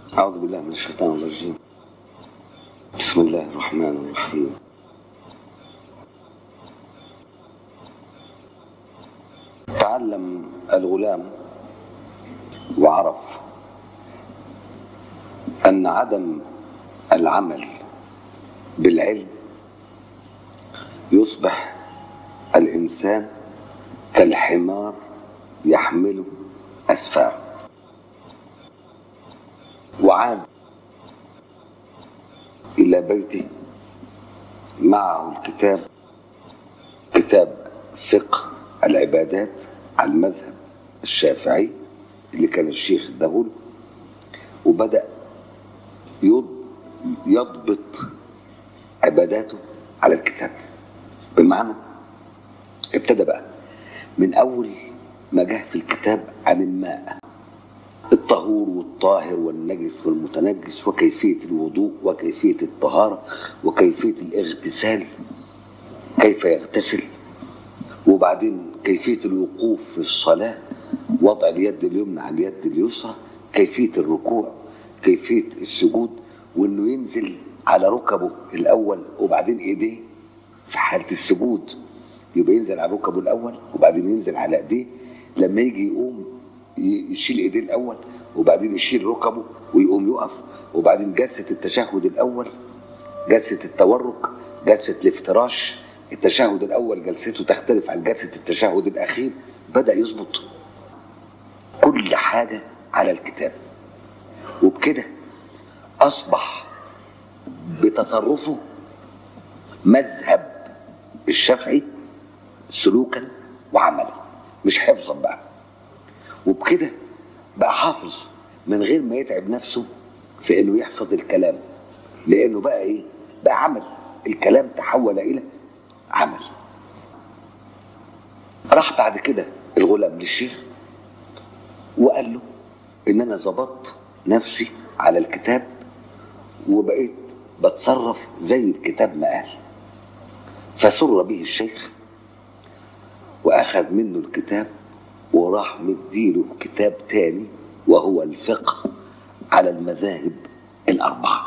أعوذ بالله من الشيطان الرجيم بسم الله الرحمن الرحيم تعلم الغلام وعرف أن عدم العمل بالعلم يصبح الإنسان كالحمار يحمل أسفار وعاد إلى بيته معه الكتاب كتاب فقه العبادات على المذهب الشافعي اللي كان الشيخ اداهوله وبدأ يض- يضبط عباداته على الكتاب بمعنى ابتدى بقى من أول ما جه في الكتاب عن الماء الطهور والطاهر والنجس والمتنجس وكيفية الوضوء وكيفية الطهارة وكيفية الاغتسال كيف يغتسل وبعدين كيفية الوقوف في الصلاة وضع اليد اليمنى على اليد اليسرى كيفية الركوع كيفية السجود وانه ينزل على ركبه الاول وبعدين ايديه في حالة السجود يبقى ينزل على ركبه الاول وبعدين ينزل على ايديه لما يجي يقوم ي- يشيل ايديه الاول وبعدين يشيل ركبه ويقوم يقف وبعدين جلسة التشهد الاول جلسة التورك جلسة الافتراش التشهد الأول جلسته تختلف عن جلسة التشهد الأخير بدأ يظبط كل حاجة على الكتاب وبكده أصبح بتصرفه مذهب الشافعي سلوكا وعملا مش حفظا بقى وبكده بقى حافظ من غير ما يتعب نفسه في انه يحفظ الكلام لانه بقى ايه بقى عمل الكلام تحول الى عمل راح بعد كده الغلام للشيخ وقال له ان انا ظبطت نفسي على الكتاب وبقيت بتصرف زي الكتاب ما قال فسر به الشيخ واخذ منه الكتاب وراح مديله كتاب تاني وهو الفقه على المذاهب الاربعه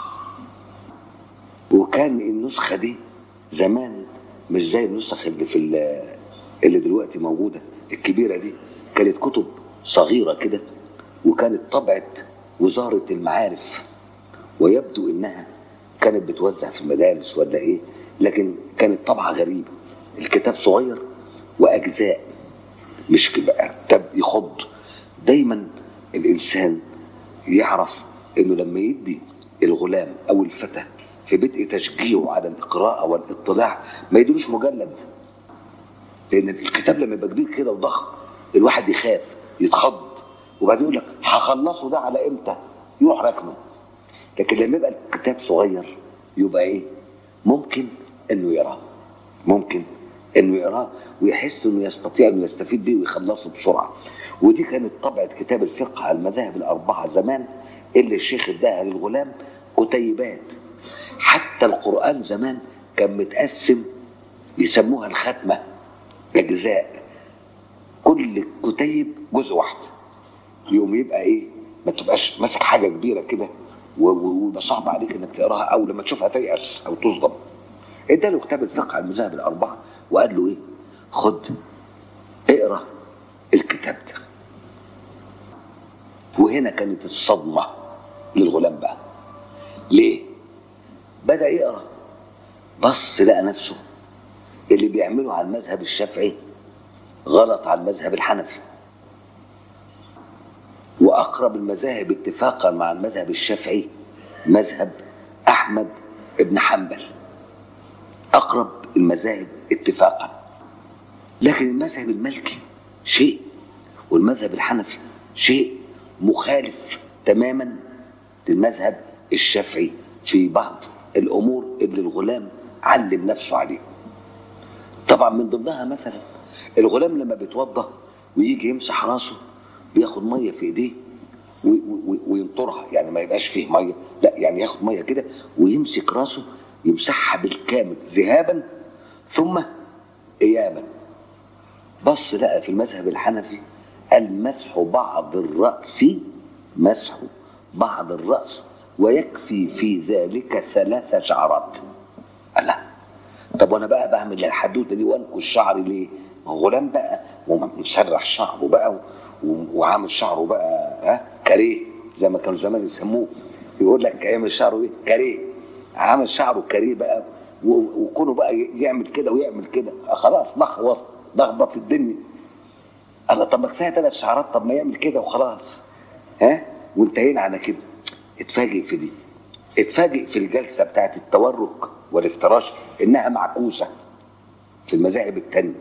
وكان النسخه دي زمان مش زي النسخ اللي في ال- اللي دلوقتي موجوده الكبيره دي كانت كتب صغيره كده وكانت طبعت وزاره المعارف ويبدو انها كانت بتوزع في المدارس ولا ايه لكن كانت طبعه غريبه الكتاب صغير واجزاء مش كبقى كتاب يخض دايما الانسان يعرف انه لما يدي الغلام او الفتى في بدء تشجيعه على القراءه والاطلاع ما يديلوش مجلد لان الكتاب لما يبقى كبير كده وضخم الواحد يخاف يتخض وبعدين يقول لك هخلصه ده على امتى يروح راكنه لكن لما يبقى الكتاب صغير يبقى ايه ممكن انه يقراه ممكن انه يقراه ويحس انه يستطيع انه يستفيد بيه ويخلصه بسرعه ودي كانت طبعه كتاب الفقه على المذاهب الاربعه زمان اللي الشيخ اداها للغلام كتيبات حتى القران زمان كان متقسم يسموها الختمه اجزاء كل كتيب جزء واحد يوم يبقى ايه ما تبقاش ماسك حاجه كبيره كده و- و- ويبقى صعب عليك انك تقراها او لما تشوفها تيأس او تصدم اداله كتاب الفقه على المذاهب الاربعه وقال له ايه خد اقرا الكتاب ده وهنا كانت الصدمه للغلام بقى ليه بدا يقرا بص لقى نفسه اللي بيعمله على المذهب الشافعي غلط على المذهب الحنفي واقرب المذاهب اتفاقا مع المذهب الشافعي مذهب احمد بن حنبل اقرب المذاهب اتفاقا لكن المذهب المالكي شيء والمذهب الحنفي شيء مخالف تماما للمذهب الشافعي في بعض الامور اللي الغلام علم نفسه عليه طبعا من ضمنها مثلا الغلام لما بيتوضا ويجي يمسح راسه بياخد ميه في ايديه و- و- وينطرها يعني ما يبقاش فيه ميه لا يعني ياخد ميه كده ويمسك راسه يمسحها بالكامل ذهابا ثم ايابا بص لقى في المذهب الحنفي المسح بعض الراس مسح بعض الرأس ويكفي في ذلك ثلاث شعرات الله طب وانا بقى بعمل الحدوته دي وانكش شعري ليه؟ ما هو غلام بقى ومسرح شعره بقى و- وعامل شعره بقى ها كاريه زي ما كانوا زمان يسموه يقول لك يعمل شعره ايه؟ كاريه عامل شعره كاريه بقى و- وكونه بقى يعمل كده ويعمل كده خلاص لخبط لخبط الدنيا انا طب ما كفايه ثلاث شعرات طب ما يعمل كده وخلاص ها وانتهينا على كده اتفاجئ في دي اتفاجئ في الجلسه بتاعت التورك والافتراش انها معكوسه في المذاهب التانية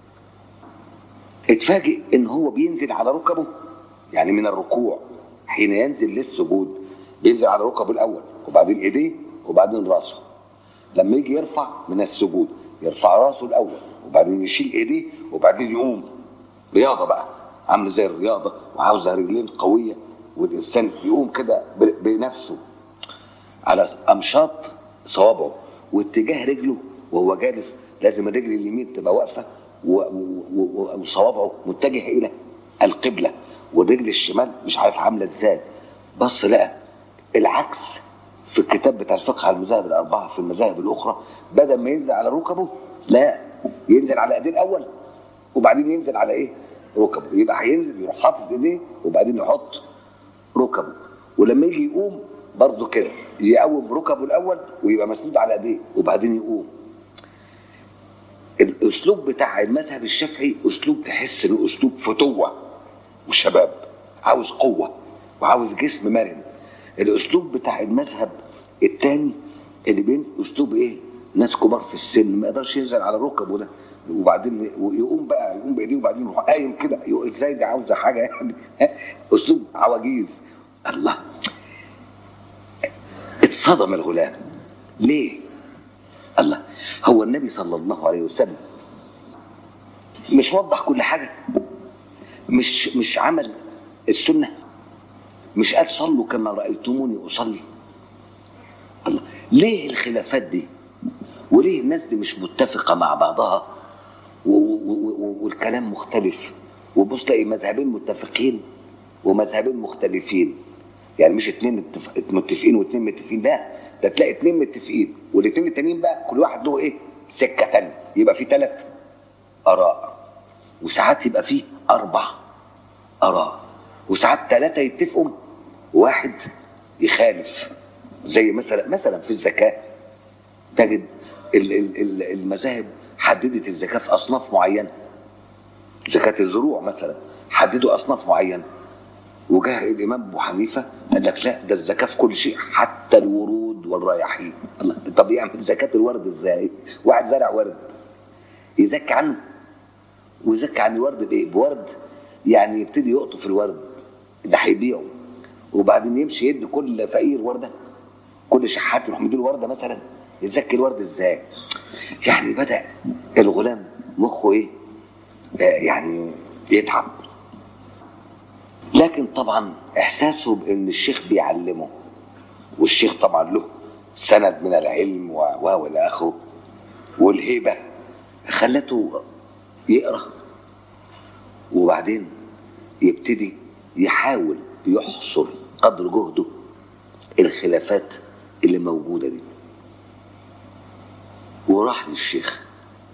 اتفاجئ ان هو بينزل على ركبه يعني من الركوع حين ينزل للسجود بينزل على ركبه الاول وبعدين ايديه وبعدين راسه لما يجي يرفع من السجود يرفع راسه الاول وبعدين يشيل ايديه وبعدين يقوم رياضه بقى عامله زي الرياضه وعاوزه رجلين قويه والانسان يقوم كده ب- بنفسه على امشاط صوابعه واتجاه رجله وهو جالس لازم الرجل اليمين تبقى واقفه و- و- و- وصوابعه متجه الى القبله والرجل الشمال مش عارف عامله ازاي بص لقى العكس في الكتاب بتاع الفقه على المذاهب الاربعه في المذاهب الاخرى بدل ما ينزل على ركبه لا ينزل على ايديه الاول وبعدين ينزل على ايه؟ ركبه يبقى هينزل يروح حاطط ايديه وبعدين يحط ركبه ولما يجي يقوم برضه كده يقوم ركبه الاول ويبقى مسنود على ايديه وبعدين يقوم الاسلوب بتاع المذهب الشافعي اسلوب تحس انه اسلوب فتوه وشباب عاوز قوه وعاوز جسم مرن الاسلوب بتاع المذهب الثاني اللي بين اسلوب ايه ناس كبار في السن ما يقدرش ينزل على ركبه ده وبعدين يقوم بقى يقوم بايديه وبعدين يروح قايم كده يقول ازاي دي عاوزه حاجه يعني ها؟ اسلوب عواجيز الله اتصدم الغلام ليه الله هو النبي صلى الله عليه وسلم مش وضح كل حاجه مش مش عمل السنه مش قال صلوا كما رايتموني اصلي الله ليه الخلافات دي وليه الناس دي مش متفقه مع بعضها و- و- و- والكلام مختلف وبص تلاقي مذهبين متفقين ومذهبين مختلفين يعني مش اتنين متف- متفقين واتنين متفقين لا ده تلاقي اتنين متفقين والاتنين التانيين بقى كل واحد له ايه سكه تانية يبقى في ثلاث اراء وساعات يبقى فيه اربع اراء وساعات ثلاثه يتفقوا واحد يخالف زي مثلا مثلا في الزكاه تجد ال- ال- ال- المذاهب حددت الزكاه في اصناف معينه زكاه الزروع مثلا حددوا اصناف معينه وجاء الامام ابو حنيفه قال لك لا ده الزكاه في كل شيء حتى الورود والرياحين الله طب يعمل زكاه الورد ازاي؟ واحد زرع ورد يزكي عنه ويزكي عن الورد بايه؟ بورد يعني يبتدي يقطف الورد اللي هيبيعه وبعدين يمشي يدي كل فقير ورده كل شحات يروح مديله ورده مثلا يزكي الورد ازاي؟ يعني بدا الغلام مخه ايه؟ آه يعني يتعب لكن طبعا احساسه بان الشيخ بيعلمه والشيخ طبعا له سند من العلم و و والى اخره والهيبه خلته يقرا وبعدين يبتدي يحاول يحصر قدر جهده الخلافات اللي موجوده دي وراح للشيخ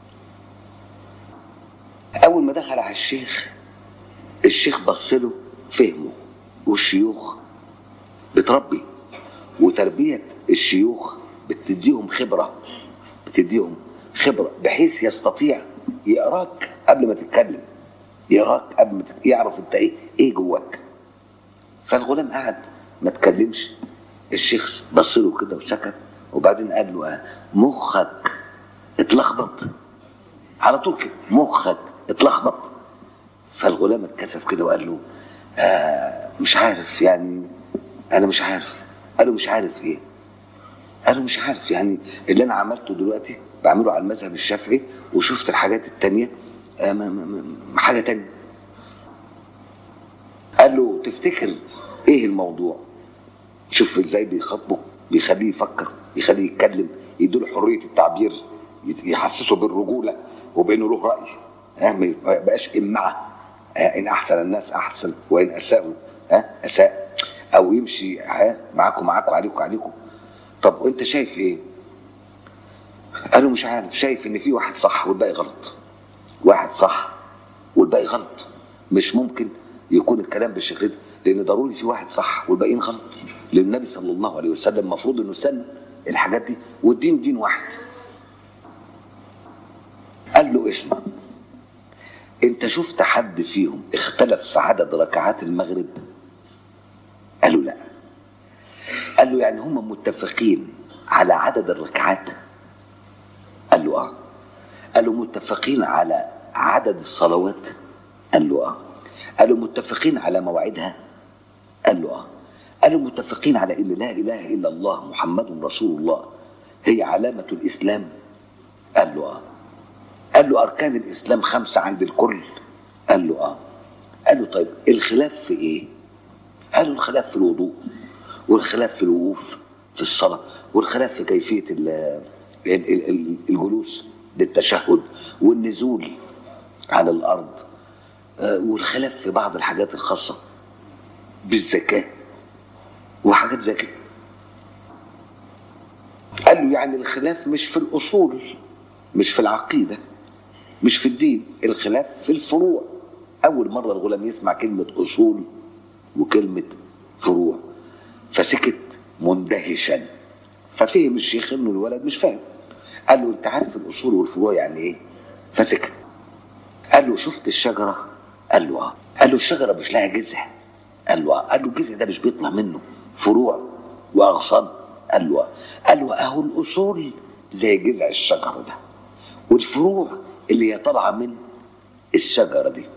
اول ما دخل على الشيخ الشيخ بص له فهمه والشيوخ بتربي وتربيه الشيوخ بتديهم خبره بتديهم خبره بحيث يستطيع يقراك قبل ما تتكلم يقراك قبل ما تت... يعرف انت ايه ايه جواك فالغلام قعد ما اتكلمش الشيخ بص له كده وسكت وبعدين قال له آه، مخك اتلخبط على طول كده مخك اتلخبط فالغلام اتكسف كده وقال له آه مش عارف يعني انا مش عارف قال له مش عارف ايه قال له مش عارف يعني اللي انا عملته دلوقتي بعمله على المذهب الشافعي وشفت الحاجات التانية آه ما ما ما حاجة تانية قال له تفتكر ايه الموضوع شوف ازاي بيخاطبه بيخليه يفكر بيخليه يتكلم يديله حرية التعبير يت- يحسسه بالرجولة وبانه له رأي ها ما يبقاش إمعة آه، إن أحسن الناس أحسن وإن أساءوا ها أساء او يمشي ها معاكم معاكم عليكم عليكم طب وانت شايف ايه قالوا مش عارف شايف ان في واحد صح والباقي غلط واحد صح والباقي غلط مش ممكن يكون الكلام بالشكل ده لان ضروري في واحد صح والباقيين غلط لان النبي صلى الله عليه وسلم المفروض انه سن الحاجات دي والدين دين واحد قال له اسمع انت شفت حد فيهم اختلف في عدد ركعات المغرب قالوا لا قال له يعني هم متفقين على عدد الركعات قال له اه قال له متفقين على عدد الصلوات قال له اه قال له متفقين على موعدها قال له اه قال له متفقين على ان لا اله الا الله محمد رسول الله هي علامه الاسلام قال له اه قال له اركان الاسلام خمسه عند الكل قال له اه قال له طيب الخلاف في ايه قال له الخلاف في الوضوء والخلاف في الوقوف في الصلاه والخلاف في كيفيه ال- ال- ال- الجلوس للتشهد والنزول على الارض آه، والخلاف في بعض الحاجات الخاصه بالزكاه وحاجات زي كده قال له يعني الخلاف مش في الاصول مش في العقيده مش في الدين الخلاف في الفروع اول مره الغلام يسمع كلمه اصول وكلمه فروع فسكت مندهشا ففهم الشيخ انه الولد مش فاهم قال له انت عارف الاصول والفروع يعني ايه فسكت قال له شفت الشجره قال له اه قال له الشجره مش لها جذع قال له اه قال له الجذع ده مش بيطلع منه فروع واغصان قال له اه قال له اهو الاصول زي جذع الشجره ده والفروع اللي هي طالعه من الشجره دي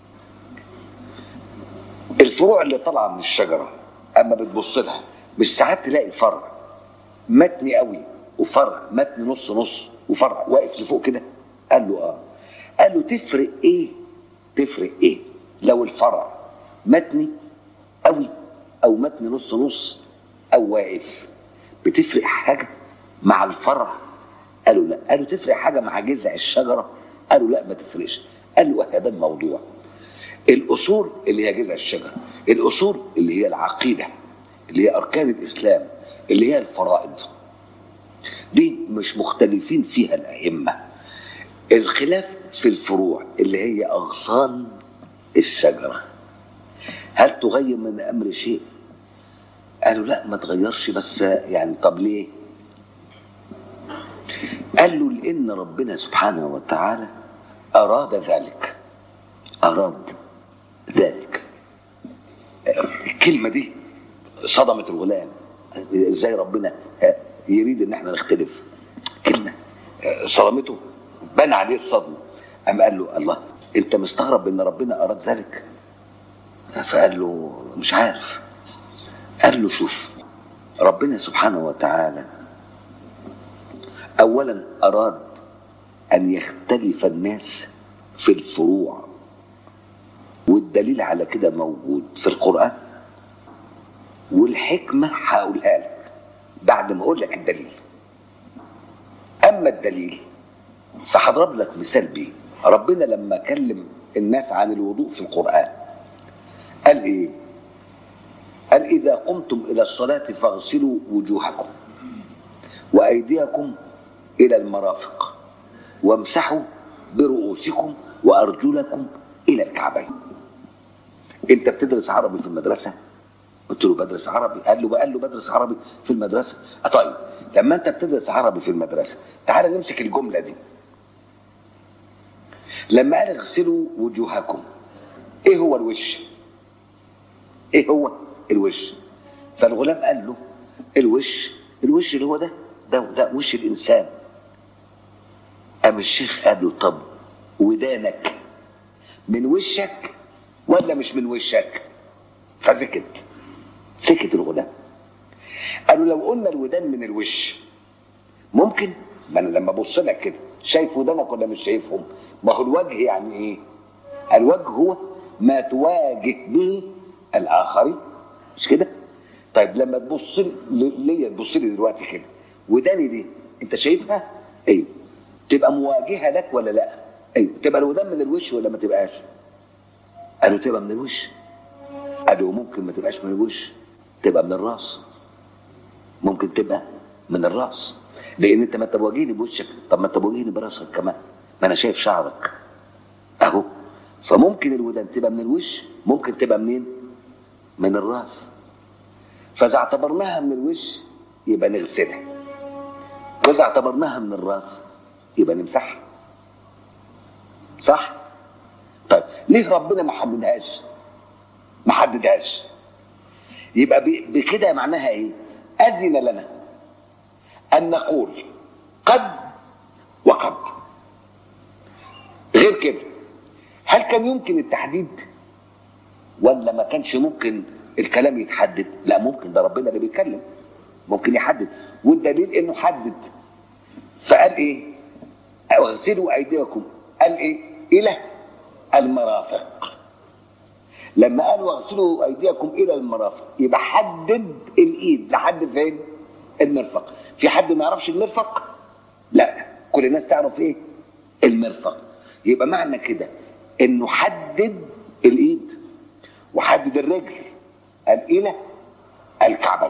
الفروع اللي طالعه من الشجره اما بتبص لها مش ساعات تلاقي فرع متني قوي وفرع متني نص نص وفرع واقف لفوق كده قال له اه قال له تفرق ايه تفرق ايه لو الفرع متني قوي او متني نص نص او واقف بتفرق حاجه مع الفرع قالوا لا قالوا تفرق حاجه مع جذع الشجره قالوا لا ما تفرقش قالوا هذا الموضوع الاصول اللي هي جذع الشجره الاصول اللي هي العقيده اللي هي اركان الاسلام اللي هي الفرائض دي مش مختلفين فيها الائمه الخلاف في الفروع اللي هي اغصان الشجره هل تغير من امر شيء قالوا لا ما تغيرش بس يعني طب ليه قال له لان ربنا سبحانه وتعالى اراد ذلك اراد ذلك الكلمه دي صدمت الغلام ازاي ربنا يريد ان احنا نختلف كلمه صدمته بان عليه الصدمه قام قال له الله انت مستغرب ان ربنا اراد ذلك فقال له مش عارف قال له شوف ربنا سبحانه وتعالى اولا اراد ان يختلف الناس في الفروع والدليل على كده موجود في القران والحكمه هقولها لك بعد ما اقول لك الدليل اما الدليل فهضرب لك مثال بيه ربنا لما كلم الناس عن الوضوء في القران قال ايه قال اذا قمتم الى الصلاه فاغسلوا وجوهكم وايديكم الى المرافق وامسحوا برؤوسكم وارجلكم الى الكعبين انت بتدرس عربي في المدرسه قلت له بدرس عربي قال له قال له بدرس عربي في المدرسه آه طيب لما انت بتدرس عربي في المدرسه تعال نمسك الجمله دي لما قال اغسلوا وجوهكم ايه هو الوش ايه هو الوش فالغلام قال له الوش الوش اللي هو ده ده ده وش الانسان قام الشيخ قال له طب ودانك من وشك ولا مش من وشك فسكت سكت الغلام قالوا لو قلنا الودان من الوش ممكن ما انا لما ابص لك كده شايف ودانك ولا مش شايفهم ما هو الوجه يعني ايه الوجه هو ما تواجه به الاخرين مش كده طيب لما تبص ليا تبص لي دلوقتي كده وداني دي انت شايفها ايوه تبقى مواجهه لك ولا لا ايوه تبقى الودان من الوش ولا ما تبقاش قالوا تبقى من الوش قالوا ممكن ما تبقاش من الوش تبقى من الراس ممكن تبقى من الراس لان انت ما تواجهني بوشك طب ما تواجهني براسك كمان ما انا شايف شعرك اهو فممكن الودان تبقى من الوش ممكن تبقى منين من الراس فاذا اعتبرناها من الوش يبقى نغسلها واذا اعتبرناها من الراس يبقى نمسحها صح طيب ليه ربنا ما حددهاش ما حددهاش يبقى ب- بكده معناها ايه اذن لنا ان نقول قد وقد غير كده هل كان يمكن التحديد ولا ما كانش ممكن الكلام يتحدد لا ممكن ده ربنا اللي بيتكلم ممكن يحدد والدليل انه حدد فقال ايه اغسلوا ايديكم قال ايه الى المرافق لما قال واغسلوا ايديكم الى المرافق يبقى حدد الايد لحد فين المرفق في حد ما يعرفش المرفق لا كل الناس تعرف ايه المرفق يبقى معنى كده انه حدد الايد وحدد الرجل قال الى الكعبين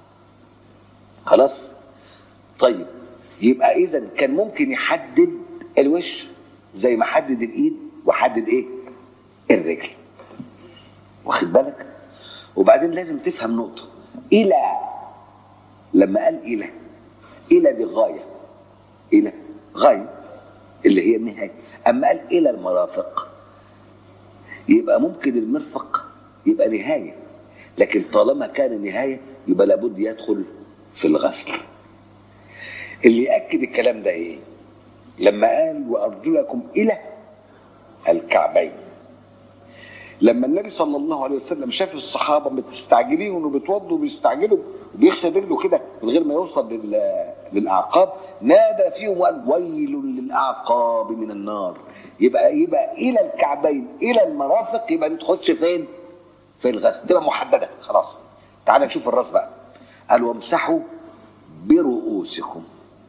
خلاص طيب يبقى اذا كان ممكن يحدد الوش زي ما حدد الايد وحدد ايه الرجل واخد بالك وبعدين لازم تفهم نقطه الى لما قال الى الى دي غايه الى غايه اللي هي النهايه اما قال الى المرافق يبقى ممكن المرفق يبقى نهايه لكن طالما كان نهايه يبقى لابد يدخل في الغسل اللي ياكد الكلام ده ايه لما قال وارجلكم الى الكعبين لما النبي صلى الله عليه وسلم شاف الصحابه مستعجلين وبيتوضوا وبيستعجلوا وبيغسل رجله كده من غير ما يوصل لل- للاعقاب نادى فيهم وقال ويل للاعقاب من النار يبقى يبقى الى الكعبين الى المرافق يبقى تخش فين؟ في الغسل تبقى محدده خلاص تعال نشوف الراس بقى قال وامسحوا برؤوسكم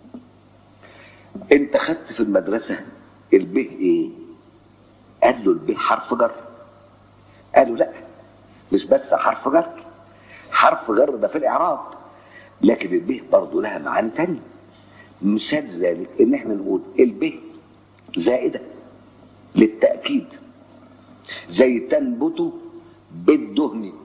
انت خدت في المدرسه البه ايه؟ قال له البه حرف جر قالوا لا مش بس حرف جر حرف جر ده في الاعراب لكن البه برضه لها معاني تانية مثال ذلك ان احنا نقول البه زائده للتاكيد زي تنبت بالدهن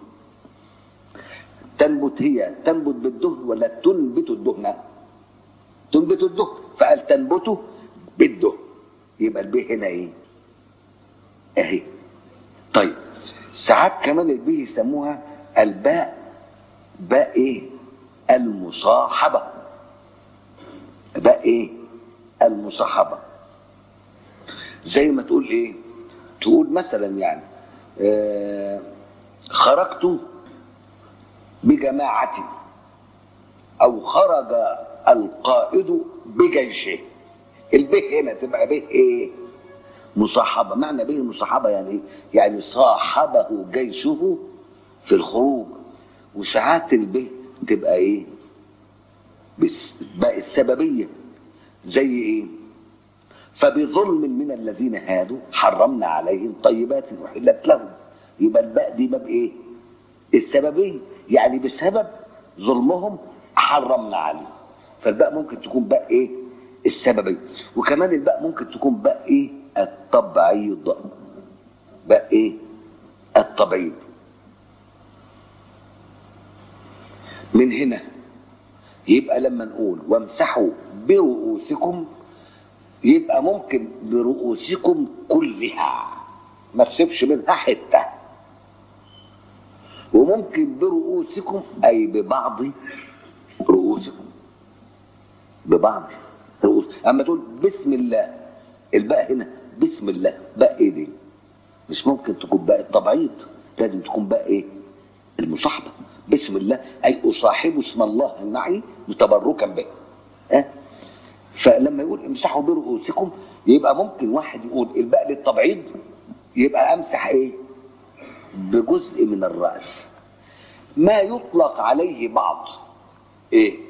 تنبت هي تنبت بالدهن ولا تنبت الدهن تنبت الدهن فقال تنبت بالدهن يبقى البه هنا ايه اهي طيب ساعات كمان البيه يسموها الباء باء ايه المصاحبة باء ايه المصاحبة زي ما تقول ايه تقول مثلا يعني آه خرجت بجماعتي او خرج القائد بجيشه البه هنا تبقى به ايه مصاحبه معنى به مصاحبه يعني ايه يعني صاحبه جيشه في الخروج وساعات البه تبقى ايه بس بقى السببيه زي ايه فبظلم من الذين هادوا حرمنا عليهم طيبات احلت لهم يبقى الباء دي باب ايه السببيه يعني بسبب ظلمهم حرمنا عليهم فالباء ممكن تكون باء ايه السببيه وكمان الباء ممكن تكون باء ايه التبعيض باء ايه التبعيض من هنا يبقى لما نقول وامسحوا برؤوسكم يبقى ممكن برؤوسكم كلها ما تسيبش منها حته وممكن برؤوسكم اي ببعض رؤوسكم ببعض رؤوس اما تقول بسم الله الباء هنا بسم الله باء ايه دي مش ممكن تكون باء التبعيض لازم تكون باء ايه المصاحبه بسم الله اي اصاحب اسم الله معي متبركا به ها فلما يقول امسحوا برؤوسكم يبقى ممكن واحد يقول الباء للتبعيض يبقى امسح ايه بجزء من الراس ما يطلق عليه بعض ايه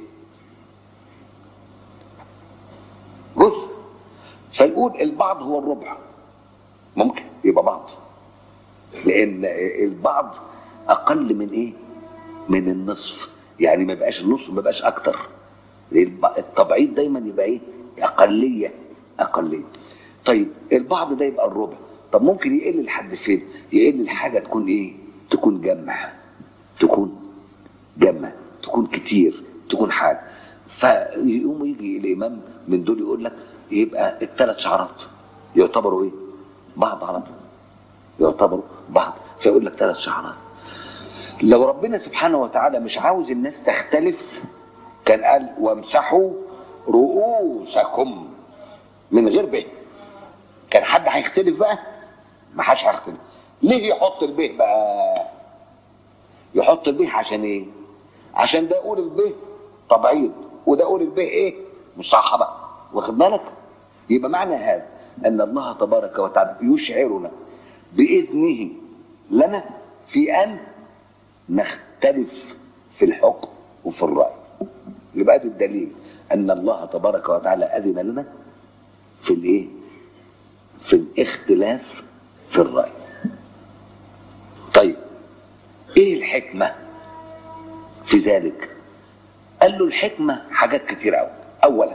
جزء فيقول البعض هو الربع ممكن يبقى بعض لان البعض اقل من ايه من النصف يعني ما يبقاش النص ما يبقاش اكتر التبعيض دايما يبقى ايه اقليه اقليه طيب البعض ده يبقى الربع طب ممكن يقل لحد فين يقل الحاجه تكون ايه تكون جمع تكون جمع تكون كتير تكون حاجه فيقوم يجي الامام من دول يقول لك يبقى الثلاث شعرات يعتبروا ايه بعض على طول يعتبروا بعض فيقول لك ثلاث شعرات لو ربنا سبحانه وتعالى مش عاوز الناس تختلف كان قال وامسحوا رؤوسكم من غير به كان حد هيختلف بقى ما حدش هيختلف ليه يحط البه بقى يحط البه عشان ايه عشان ده يقول البه تبعيض وده يقول البه ايه مصاحبه واخد بالك يبقى معنى هذا ان الله تبارك وتعالى يشعرنا باذنه لنا في ان نختلف في الحكم وفي الراي يبقى ده الدليل ان الله تبارك وتعالى اذن لنا في الايه في الاختلاف في الراي طيب ايه الحكمه في ذلك قال له الحكمه حاجات كتير قوي اولا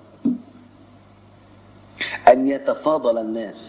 ان يتفاضل الناس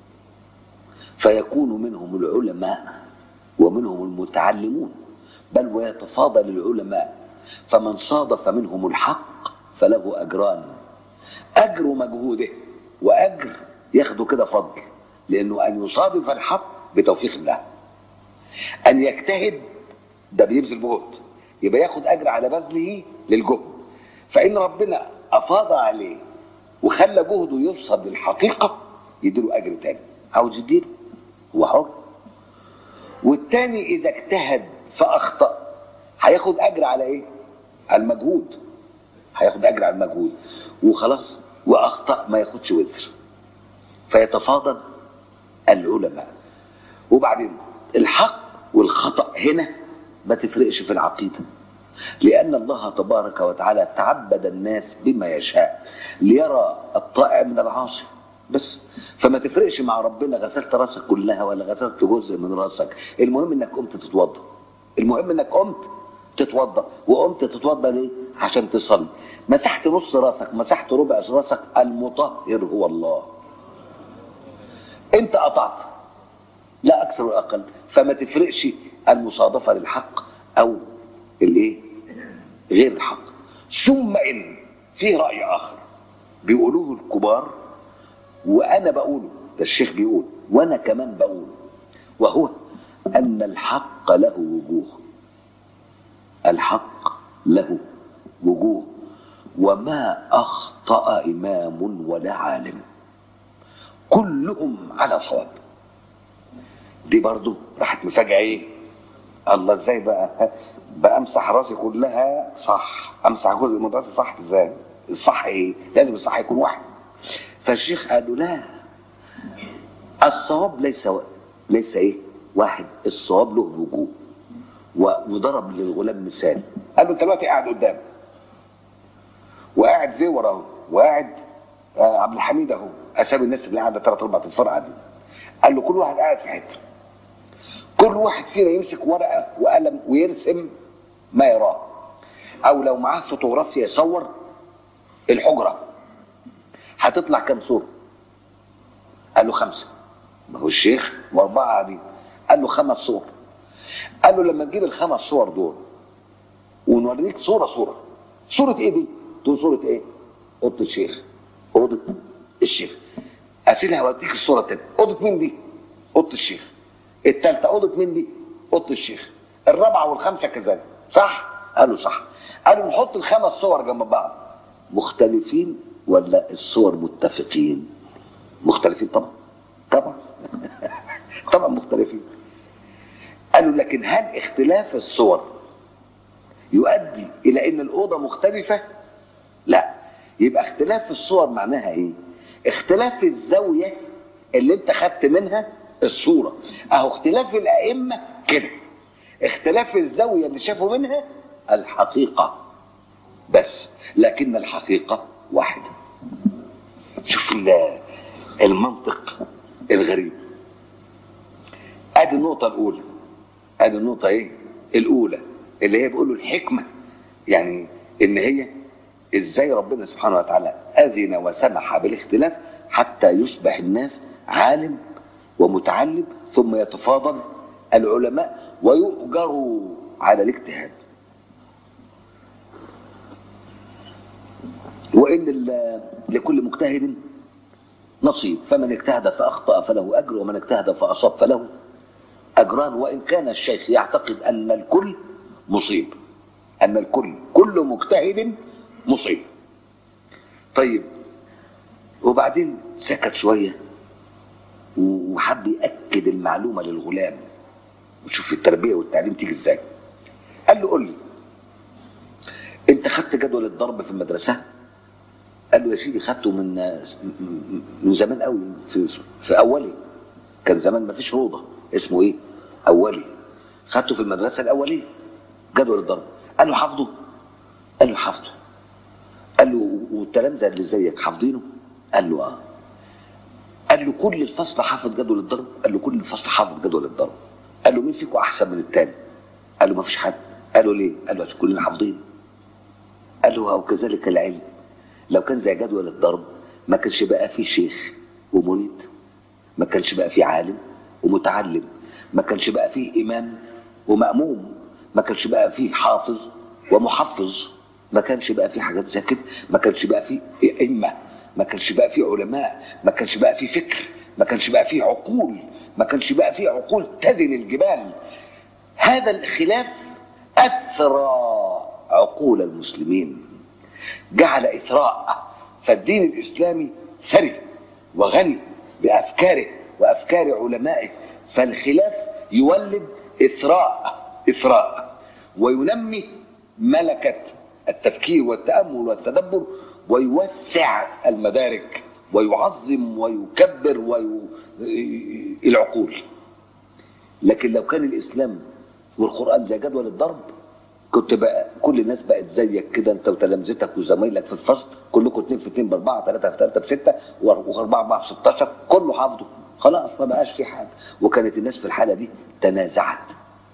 فيكون منهم العلماء ومنهم المتعلمون بل ويتفاضل العلماء فمن صادف منهم الحق فله اجران اجر مجهوده واجر ياخده كده فضل لانه ان يصادف الحق بتوفيق الله ان يجتهد ده بيبذل جهد يبقى ياخد اجر على بذله للجهد فان ربنا افاض عليه وخلى جهده يفسد للحقيقه يديله اجر تاني عاوز يديله هو حر والتاني اذا اجتهد فاخطا هياخد اجر على ايه على المجهود هياخد اجر على المجهود وخلاص واخطا ما ياخدش وزر فيتفاضل العلماء وبعدين الحق والخطا هنا ما تفرقش في العقيده لأن الله تبارك وتعالى تعبد الناس بما يشاء ليرى الطائع من العاصي بس فما تفرقش مع ربنا غسلت راسك كلها ولا غسلت جزء من راسك المهم انك قمت تتوضا المهم انك قمت تتوضا وقمت تتوضا ليه عشان تصلي مسحت نص راسك مسحت ربع راسك المطهر هو الله انت قطعت لا اكثر ولا اقل فما تفرقش المصادفه للحق او الايه غير الحق ثم ان في راي اخر بيقولوه الكبار وانا بقوله ده الشيخ بيقول وانا كمان بقوله وهو ان الحق له وجوه الحق له وجوه وما اخطا امام ولا عالم كلهم على صواب دي برضو راحت مفاجاه ايه الله ازاي بقى بقى امسح راسي كلها صح امسح جزء من راسي صح ازاي الصح ايه لازم الصح يكون واحد فالشيخ قالوا لا الصواب ليس ليس ايه واحد الصواب له وجوه وضرب للغلام مثال قال له انت دلوقتي قاعد قدام وقاعد زور اهو وقاعد آه عبد الحميد اهو اسامي الناس اللي قاعده ثلاث اربع الفرقه دي قال له كل واحد قاعد في حته كل واحد فينا يمسك ورقه وقلم ويرسم ما يراه او لو معاه فوتوغرافيا يصور الحجره هتطلع كام صوره قال له خمسه ما هو الشيخ واربعه قاعدين قال له خمس صور قال له لما تجيب الخمس صور دول ونوريك صوره صوره صوره ايه دي تقول صوره ايه اوضه الشيخ اوضه الشيخ اسيلها هوديك الصوره الثانيه اوضه مين دي اوضه الشيخ الثالثه اوضه مين دي اوضه الشيخ الرابعه والخامسه كذلك صح قالوا صح قالوا نحط الخمس صور جنب بعض مختلفين ولا الصور متفقين مختلفين طبعا طبعا طبعا مختلفين قالوا لكن هل اختلاف الصور يؤدي الى ان الاوضه مختلفه لا يبقى اختلاف الصور معناها ايه اختلاف الزاويه اللي انت خدت منها الصوره اهو اختلاف الائمه كده اختلاف الزاويه اللي شافوا منها الحقيقه بس لكن الحقيقه واحده شوف المنطق الغريب ادي النقطه الاولى ادي النقطه ايه الاولى اللي هي بيقول له الحكمه يعني ان هي ازاي ربنا سبحانه وتعالى اذن وسمح بالاختلاف حتى يصبح الناس عالم ومتعلم ثم يتفاضل العلماء ويؤجروا على الاجتهاد وان ال- لكل مجتهد نصيب فمن اجتهد فاخطا فله اجر ومن اجتهد فاصاب فله اجران وان كان الشيخ يعتقد ان الكل مصيب ان الكل كل مجتهد مصيب طيب وبعدين سكت شويه وحب ياكد المعلومه للغلام وشوف التربيه والتعليم تيجي ازاي قال له قول لي انت خدت جدول الضرب في المدرسه قال له يا سيدي خدته من من زمان قوي في في اولي كان زمان ما فيش روضه اسمه ايه اولي خدته في المدرسه الاوليه جدول الضرب قال له حافظه قال له حافظه قال له والتلامذه اللي زيك حافظينه قال له اه قال له كل الفصل حافظ جدول الضرب قال له كل الفصل حافظ جدول الضرب قال له مين فيكم احسن من التاني قال له ما فيش حد قال له ليه قال له عشان كلنا حافظين قال له او كذلك العلم لو كان زي جدول الضرب ما كانش بقى فيه شيخ ومريد ما كانش بقى فيه عالم ومتعلم ما كانش بقى فيه امام وماموم ما كانش بقى فيه حافظ ومحفظ ما كانش بقى فيه حاجات زي كده ما كانش بقى فيه ائمه ما كانش بقى فيه علماء ما كانش بقى فيه فكر ما كانش بقى فيه عقول ما كانش بقى فيه عقول تزن الجبال هذا الخلاف اثرى عقول المسلمين جعل اثراء فالدين الاسلامي ثري وغني بافكاره وافكار علمائه فالخلاف يولد اثراء اثراء وينمي ملكه التفكير والتامل والتدبر ويوسع المدارك ويعظم ويكبر وي... العقول لكن لو كان الاسلام والقران زي جدول الضرب كنت بقى كل الناس بقت زيك كده انت وتلامذتك وزمايلك في الفصل كلكم اتنين في اتنين باربعه ثلاثه في ثلاثه بسته واربعه اربعه في 16 كله حافظه خلاص ما بقاش في حاجه وكانت الناس في الحاله دي تنازعت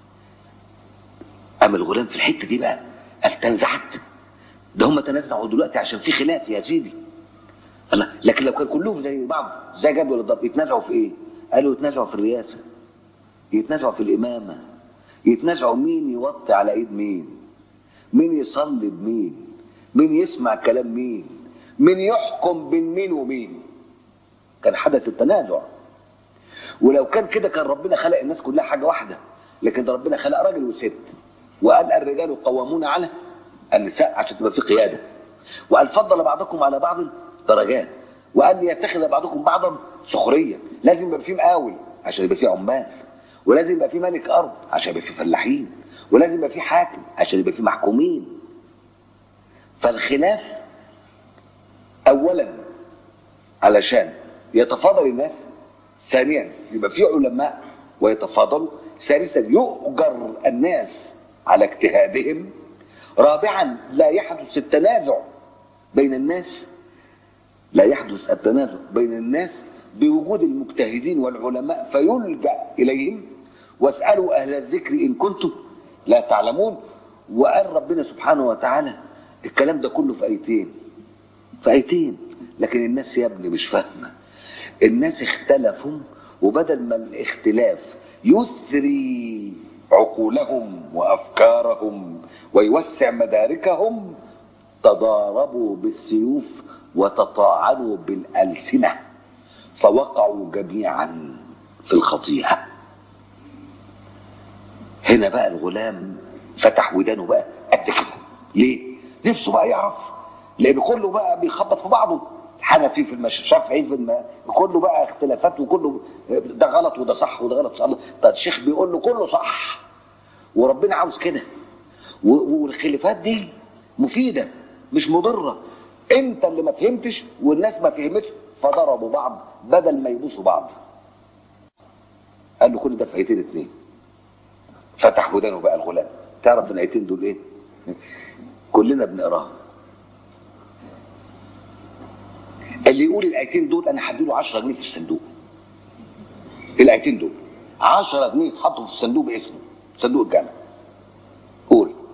اما الغلام في الحته دي بقى قال تنازعت ده هم تنازعوا دلوقتي عشان في خلاف يا سيدي الله لكن لو كان كلهم زي بعض زي جدول الضرب يتنازعوا في ايه؟ قالوا يتنازعوا في الرئاسه يتنازعوا في الامامه يتنازعوا مين يوطي على ايد مين مين يصلي بمين مين يسمع كلام مين مين يحكم بين مين ومين كان حدث التنازع ولو كان كده كان ربنا خلق الناس كلها حاجه واحده لكن ده ربنا خلق راجل وست وقال الرجال قوامون على النساء عشان تبقى في قياده وقال فضل بعضكم على بعض درجات وقال ليتخذ بعضكم بعضا سخريا لازم يبقى في مقاول عشان يبقى في عمال ولازم يبقى في ملك ارض عشان يبقى في فلاحين ولازم يبقى في حاكم عشان يبقى في محكومين فالخلاف اولا علشان يتفاضل الناس ثانيا يبقى في علماء ويتفاضلوا ثالثا يؤجر الناس على اجتهادهم رابعا لا يحدث التنازع بين الناس لا يحدث التنازع بين الناس بوجود المجتهدين والعلماء فيلجا اليهم واسالوا اهل الذكر ان كنتم لا تعلمون وقال ربنا سبحانه وتعالى الكلام ده كله في ايتين في ايتين لكن الناس يا ابني مش فاهمه الناس اختلفوا وبدل ما الاختلاف يثري عقولهم وافكارهم ويوسع مداركهم تضاربوا بالسيوف وتطاعنوا بالالسنه فوقعوا جميعا في الخطيئه هنا بقى الغلام فتح ودانه بقى قد كده ليه نفسه بقى يعرف لان كله بقى بيخبط في بعضه حنفي في المش شافعي في الم... كله بقى اختلافات وكله ده غلط وده صح وده غلط الله طب الشيخ بيقول له كله صح وربنا عاوز كده و- والخلافات دي مفيده مش مضره انت اللي ما فهمتش والناس ما فهمتش فضربوا بعض بدل ما يبوسوا بعض قال له كل ده في ايتين اتنين فتح ودانه بقى الغلام تعرف الايتين دول ايه كلنا بنقراهم اللي يقول الايتين دول انا هديله 10 جنيه في الصندوق الايتين دول 10 جنيه يتحطوا في الصندوق باسمه صندوق الجامع قول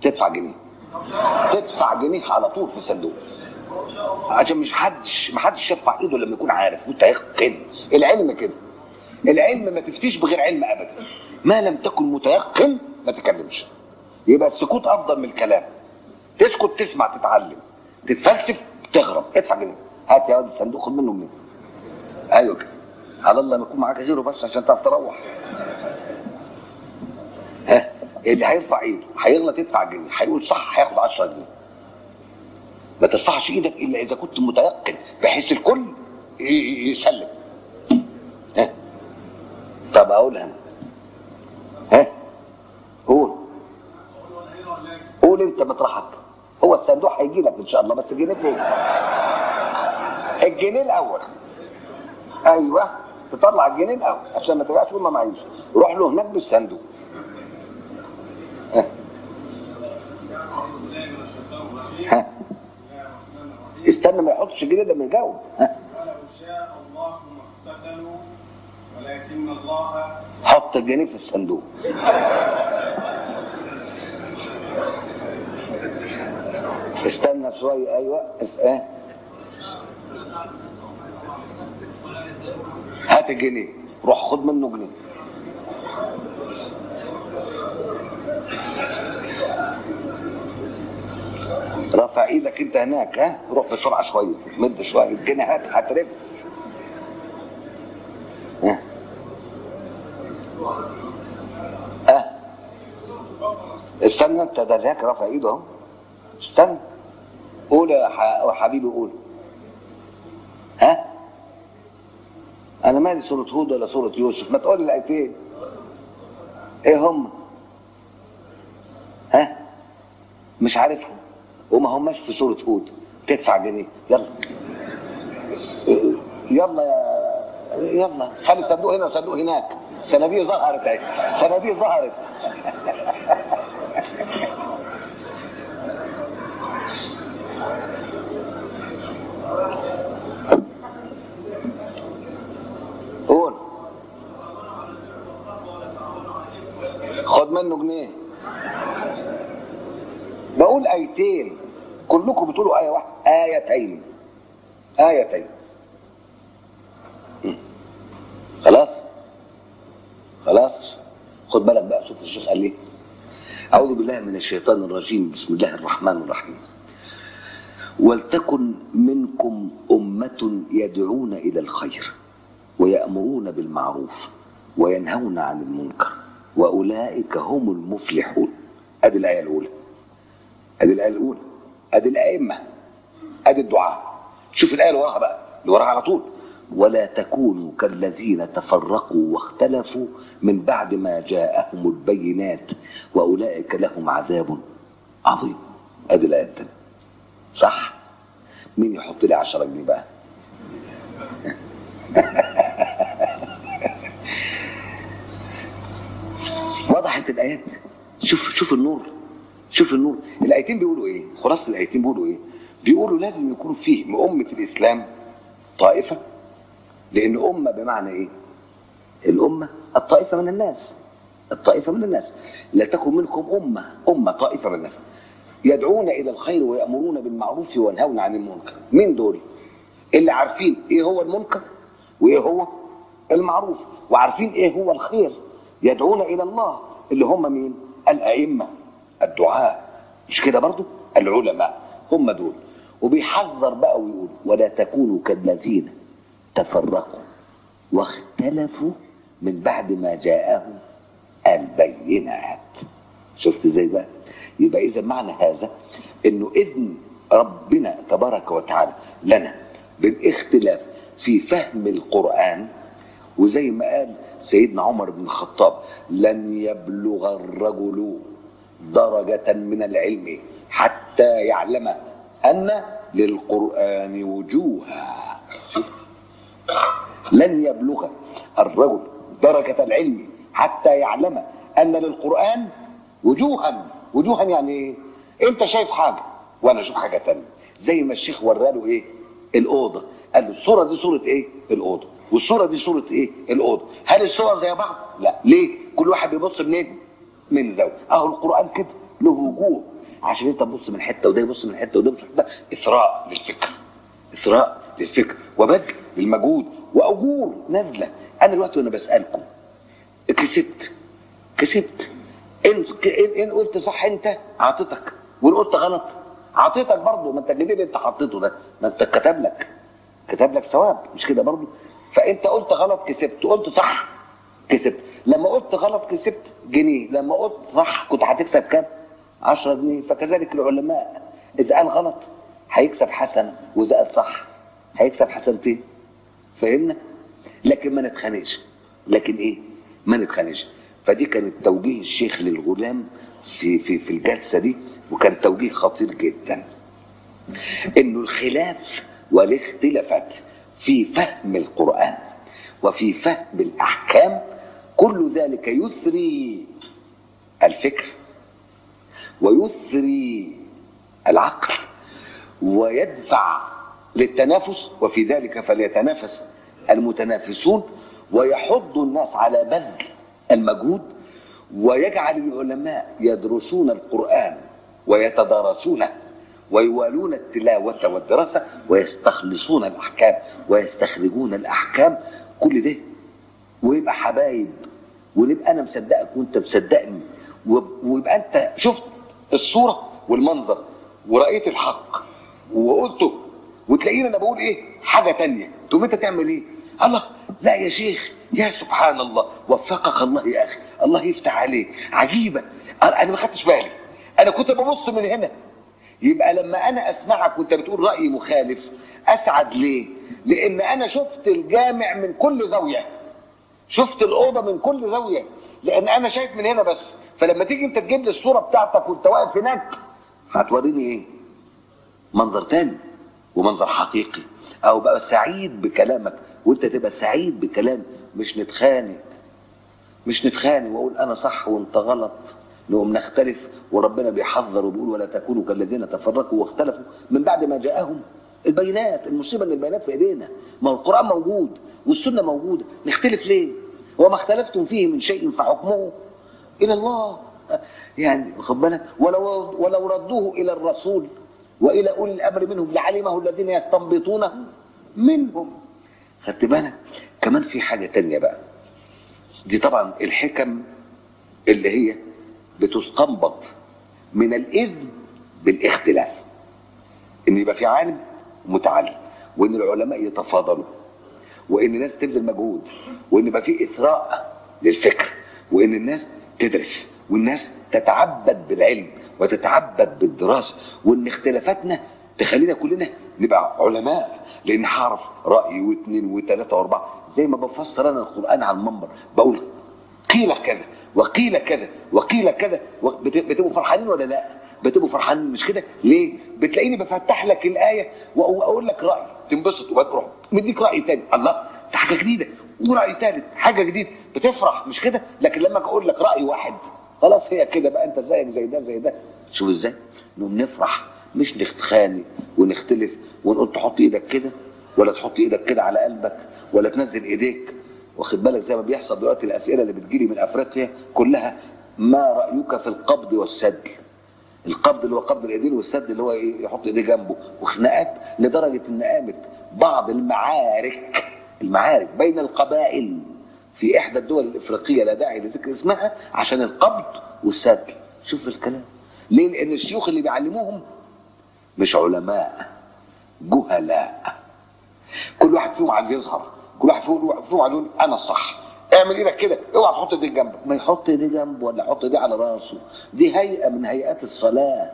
تدفع جنيه تدفع جنيه على طول في الصندوق عشان مش حدش ما حدش يرفع ايده لما يكون عارف متيقن العلم كده العلم ما تفتيش بغير علم ابدا ما لم تكن متيقن ما تكلمش يبقى السكوت افضل من الكلام تسكت تسمع تتعلم تتفلسف تغرب ادفع جنيه هات يا واد الصندوق خد منه منين ايوه كده على الله ما يكون معاك غيره بس عشان تعرف تروح ها اللي هيرفع ايده هيغلط يدفع جنيه هيقول صح هياخد 10 جنيه ما ترفعش ايدك الا اذا كنت متيقن بحيث الكل ي- ي- يسلم ها طب اقولها انا ها قول قول انت مطرحك هو الصندوق هيجي لك ان شاء الله بس الجنيه فين الجنيه الاول ايوه تطلع الجنيه الاول عشان ما تبقاش ما معيش روح له هناك بالصندوق ها ها استنى ما يحطش الجنيه ده ما يجاوب ها ولو شاء الله ما اقتتلوا ولكن الله حط الجنيه في الصندوق استنى شوية ايوه اس... اه. هات الجنيه روح خد منه جنيه رفع ايدك انت هناك ها روح بسرعه شويه مد شويه الجنيه هات هترف ها ها استنى انت ده ذاك رافع ايده اهو استنى قول يا ح- يا حبيبي قول ها انا مالي سورة هود ولا سورة يوسف ما تقول لي الايتين ايه هم ها مش عارفهم وما هماش في سورة هود تدفع جنيه يلا يلا يا يلا خلي الصندوق هنا وصندوق هناك صناديق ظهرت اهي صناديق ظهرت قول خد منه جنيه بقول ايتين كلكم بتقولوا ايه واحده ايتين ايتين م. خلاص خلاص خد بالك بقى شوف الشيخ قال ايه اعوذ بالله من الشيطان الرجيم بسم الله الرحمن الرحيم ولتكن منكم امه يدعون الى الخير ويامرون بالمعروف وينهون عن المنكر واولئك هم المفلحون ادي الايه الاولى ادي الايه الاولى ادي الائمه ادي الدعاء شوف الايه اللي وراها بقى اللي وراها على طول ولا تكونوا كالذين تفرقوا واختلفوا من بعد ما جاءهم البينات واولئك لهم عذاب عظيم ادي الايه الثانيه صح مين يحط لي 10 جنيه بقى وضحت الايات شوف شوف النور شوف النور الايتين بيقولوا ايه خلاص الايتين بيقولوا ايه بيقولوا لازم يكون فيه من امه الاسلام طائفه لان امه بمعنى ايه الامه الطائفه من الناس الطائفه من الناس لا تكن منكم امه امه طائفه من الناس يدعون الى الخير ويامرون بالمعروف وينهون عن المنكر مين دول اللي عارفين ايه هو المنكر وايه هو المعروف وعارفين ايه هو الخير يدعون الى الله اللي هم مين الائمه الدعاء مش كده برضو العلماء هم دول وبيحذر بقى ويقول ولا تكونوا كالذين تفرقوا واختلفوا من بعد ما جاءهم البينات شفت ازاي بقى يبقى اذا معنى هذا انه اذن ربنا تبارك وتعالى لنا بالاختلاف في فهم القران وزي ما قال سيدنا عمر بن الخطاب لن يبلغ الرجل درجة من العلم حتى يعلم أن للقرآن وجوها لن يبلغ الرجل درجة العلم حتى يعلم أن للقرآن وجوها وجوها يعني إيه؟ أنت شايف حاجة وأنا أشوف حاجة تانية زي ما الشيخ وراله إيه؟ الأوضة قال له الصورة دي صورة إيه؟ الأوضة والصورة دي صورة إيه؟ الأوضة هل الصور زي بعض؟ لا ليه؟ كل واحد بيبص منين؟ من زاوية أهو القرآن كده له وجوه عشان انت تبص من حته وده يبص من حته وده يبص من حته اثراء للفكر اثراء للفكر وبذل للمجهود واجور نازله انا دلوقتي وانا بسالكم كسبت كسبت ان ان, إن قلت صح انت اعطيتك وان قلت غلط اعطيتك برضه ما انت الجديد اللي انت حطيته ده ما انت كتب لك كتب لك ثواب مش كده برضه فانت قلت غلط كسبت قلت صح كسبت لما قلت غلط كسبت جنيه لما قلت صح كنت هتكسب كام 10 جنيه فكذلك العلماء اذا قال غلط هيكسب حسنه واذا قال صح هيكسب حسنتين فهمنا لكن ما نتخانقش لكن ايه ما نتخانقش فدي كانت توجيه الشيخ للغلام في في في الجلسه دي وكان توجيه خطير جدا انه الخلاف والاختلافات في فهم القران وفي فهم الاحكام كل ذلك يثري الفكر ويثري العقل ويدفع للتنافس وفي ذلك فليتنافس المتنافسون ويحض الناس على بذل المجهود ويجعل العلماء يدرسون القرآن ويتدارسونه ويوالون التلاوة والدراسة ويستخلصون الأحكام ويستخرجون الأحكام كل ده ويبقى حبايب ونبقى أنا مصدقك وأنت مصدقني ويبقى أنت شفت الصورة والمنظر ورأيت الحق وقلته وتلاقيني أنا بقول إيه حاجة تانية تقوم أنت تعمل إيه الله لا يا شيخ يا سبحان الله وفقك الله يا اخي الله يفتح عليك عجيبه انا ما خدتش بالي انا كنت ببص من هنا يبقى لما انا اسمعك وانت بتقول راي مخالف اسعد ليه لان انا شفت الجامع من كل زاويه شفت الاوضه من كل زاويه لان انا شايف من هنا بس فلما تيجي انت تجيب لي الصوره بتاعتك وانت واقف هناك هتوريني ايه منظر تاني ومنظر حقيقي او بقى سعيد بكلامك وانت تبقى سعيد بكلام مش نتخانق مش نتخانق واقول انا صح وانت غلط نقوم نختلف وربنا بيحذر وبيقول ولا تكونوا كالذين تفرقوا واختلفوا من بعد ما جاءهم البينات المصيبه ان البينات في ايدينا ما هو القران موجود والسنه موجوده نختلف ليه وما اختلفتم فيه من شيء فحكمه الى الله يعني واخد بالك ولو ولو ردوه الى الرسول والى اولي الامر منهم لعلمه الذين يستنبطونه منهم خدت بالك كمان في حاجة تانية بقى دي طبعا الحكم اللي هي بتستنبط من الإذن بالاختلاف إن يبقى في عالم ومتعلم وإن العلماء يتفاضلوا وإن الناس تبذل مجهود وإن يبقى في إثراء للفكر وإن الناس تدرس والناس تتعبد بالعلم وتتعبد بالدراسة وإن اختلافاتنا تخلينا كلنا نبقى علماء لان هعرف راي واثنين وثلاثه واربعه زي ما بفسر انا القران على المنبر بقول قيل كذا وقيل كذا وقيل كذا بتبقوا فرحانين ولا لا؟ بتبقوا فرحانين مش كده؟ ليه؟ بتلاقيني بفتح لك الايه واقول لك راي تنبسط وتروح مديك راي تاني الله ده حاجه جديده وراي ثالث حاجه جديده بتفرح مش كده؟ لكن لما اقول لك راي واحد خلاص هي كده بقى انت زيك زي ده زي ده شوف ازاي؟ نقوم نفرح مش نتخانق ونختلف ونقول تحط ايدك كده ولا تحط ايدك كده على قلبك ولا تنزل ايديك واخد بالك زي ما بيحصل دلوقتي الاسئله اللي بتجيلي من افريقيا كلها ما رايك في القبض والسد القبض اللي هو قبض الايدين والسد اللي هو ايه يحط ايديه جنبه وخناقات لدرجه ان قامت بعض المعارك المعارك بين القبائل في احدى الدول الافريقيه لا داعي لذكر اسمها عشان القبض والسد شوف الكلام ليه لان الشيوخ اللي بيعلموهم مش علماء جهلاء كل واحد فيهم عايز يظهر كل واحد فيهم فيهم عايز يقول انا الصح اعمل ايدك كده اوعى تحط ايديك جنبك ما يحط ايديه جنبه ولا يحط ايديه على راسه دي هيئه من هيئات الصلاه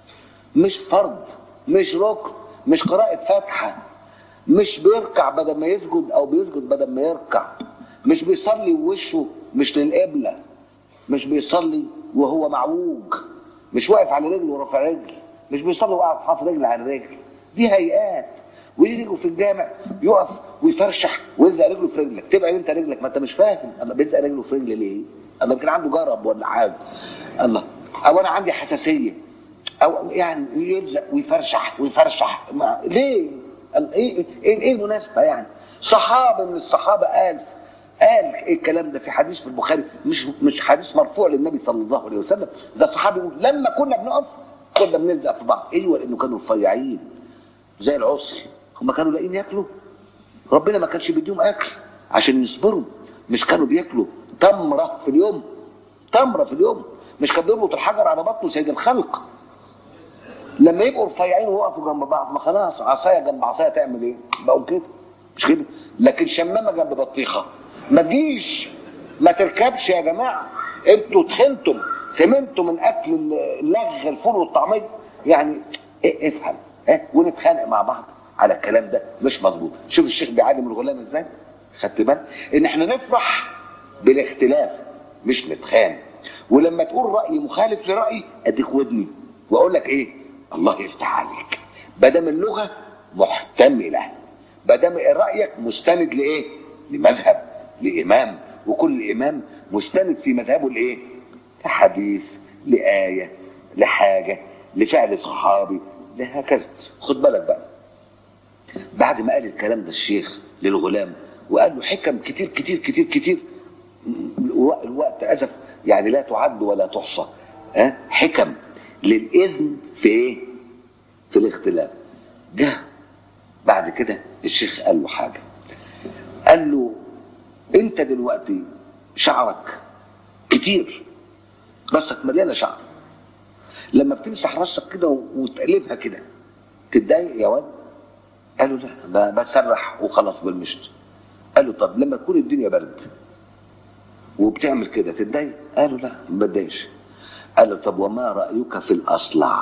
مش فرض مش ركن مش قراءه فاتحه مش بيركع بدل ما يسجد او بيسجد بدل ما يركع مش بيصلي ووشه مش للقبله مش بيصلي وهو معوج مش واقف على رجله ورافع رجل مش بيصلي وقاعد حاطط رجل على رجل دي هيئات ويجي في الجامع يقف ويفرشح ويلزق رجله في رجلك تبعد انت رجلك ما انت مش فاهم اما بيلزق رجله في رجلي ليه؟ الله يمكن عنده جرب ولا حاجه الله او انا عندي حساسيه او يعني يلزق ويفرشح ويفرشح ما ليه؟ ايه ايه ايه المناسبه يعني؟ صحابه من الصحابه قال قال ايه الكلام ده في حديث في البخاري مش مش حديث مرفوع للنبي صلى الله عليه وسلم ده صحابي يقول لما كنا بنقف كنا بنلزق في بعض ايوه لانه كانوا رفيعين زي العسر هم كانوا لاقيين ياكلوا ربنا ما كانش بيديهم اكل عشان يصبروا مش كانوا بياكلوا تمره في اليوم تمره في اليوم مش كان بيربط الحجر على بطنه سيد الخلق لما يبقوا رفيعين ويقفوا جنب بعض ما خلاص عصايه جنب عصايه تعمل ايه؟ بقوا كده مش كده؟ لكن شمامه جنب بطيخه ما تجيش ما تركبش يا جماعه انتوا تخنتم سمنتوا من اكل اللغ الفول والطعميه يعني إيه افهم ها ونتخانق مع بعض على الكلام ده مش مظبوط شوف الشيخ بيعلم الغلام ازاي خدت بالك ان احنا نفرح بالاختلاف مش نتخانق ولما تقول راي مخالف لرايي اديك ودني واقول لك ايه الله يفتح عليك بدم اللغه محتمله بدم رايك مستند لايه لمذهب لامام وكل امام مستند في مذهبه لايه لحديث لايه لحاجه لفعل صحابي لهكذا خد بالك بقى بعد ما قال الكلام ده الشيخ للغلام وقال له حكم كتير كتير كتير كتير الوقت الوقت اسف يعني لا تعد ولا تحصى ها حكم للاذن في ايه في الاختلاف جه بعد كده الشيخ قال له حاجه قال له انت دلوقتي شعرك كتير راسك مليانه شعر لما بتمسح راسك كده وتقلبها كده تتضايق يا واد قال له لا بسرح وخلاص بالمشط قال له طب لما تكون الدنيا برد وبتعمل كده تتضايق قال له لا ما بتضايقش قال له طب وما رايك في الاصلع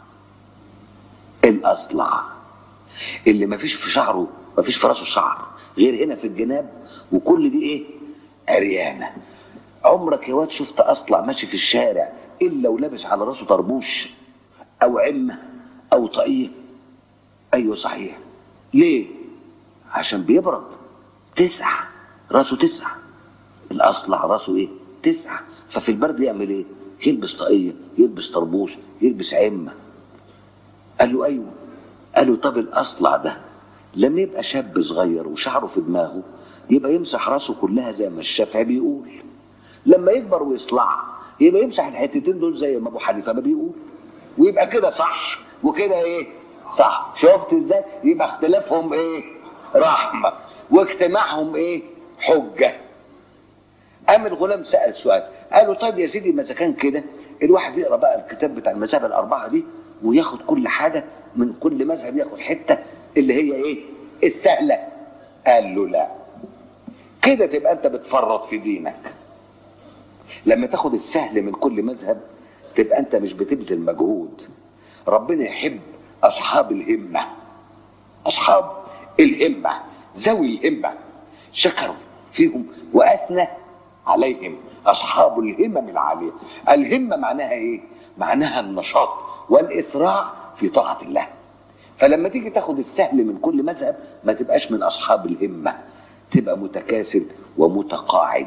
الاصلع اللي ما فيش في شعره ما فيش في راسه شعر غير هنا في الجناب وكل دي ايه عريانه عمرك يا واد شفت اصلع ماشي في الشارع الا ولابس على راسه طربوش او عمه او طاقيه ايوه صحيح ليه عشان بيبرد تسع راسه تسع الاصلع راسه ايه تسع ففي البرد يعمل ايه يلبس طاقيه يلبس طربوش يلبس عمه قال له ايوه قال له طب الاصلع ده لما يبقى شاب صغير وشعره في دماغه يبقى يمسح راسه كلها زي ما الشافعي بيقول لما يكبر ويصلع يبقى يمسح الحتتين دول زي ما ابو حنيفه ما بيقول ويبقى كده صح وكده ايه صح شفت ازاي يبقى اختلافهم ايه رحمه واجتماعهم ايه حجه قام الغلام سال سؤال قال له طيب يا سيدي ما اذا كان كده الواحد يقرا بقى الكتاب بتاع المذاهب الاربعه دي وياخد كل حاجه من كل مذهب ياخد حته اللي هي ايه السهله قال له لا كده تبقى انت بتفرط في دينك لما تاخد السهل من كل مذهب تبقى انت مش بتبذل مجهود ربنا يحب اصحاب الهمه اصحاب الهمه ذوي الهمه شكروا فيهم واثنى عليهم اصحاب الهمم العاليه الهمه معناها ايه معناها النشاط والاسراع في طاعه الله فلما تيجي تاخد السهل من كل مذهب ما تبقاش من اصحاب الهمه تبقى متكاسل ومتقاعد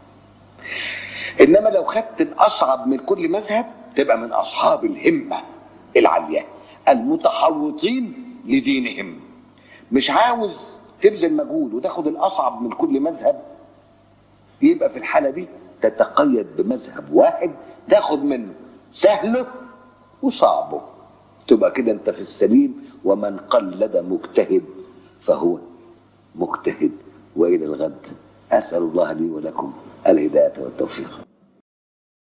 انما لو خدت الاصعب من كل مذهب تبقى من اصحاب الهمه العاليه المتحوطين لدينهم مش عاوز تبذل مجهود وتاخد الاصعب من كل مذهب يبقى في الحاله دي تتقيد بمذهب واحد تاخد منه سهله وصعبه تبقى كده انت في السليم ومن قلد مجتهد فهو مجتهد والى الغد اسال الله لي ولكم الهدايه والتوفيق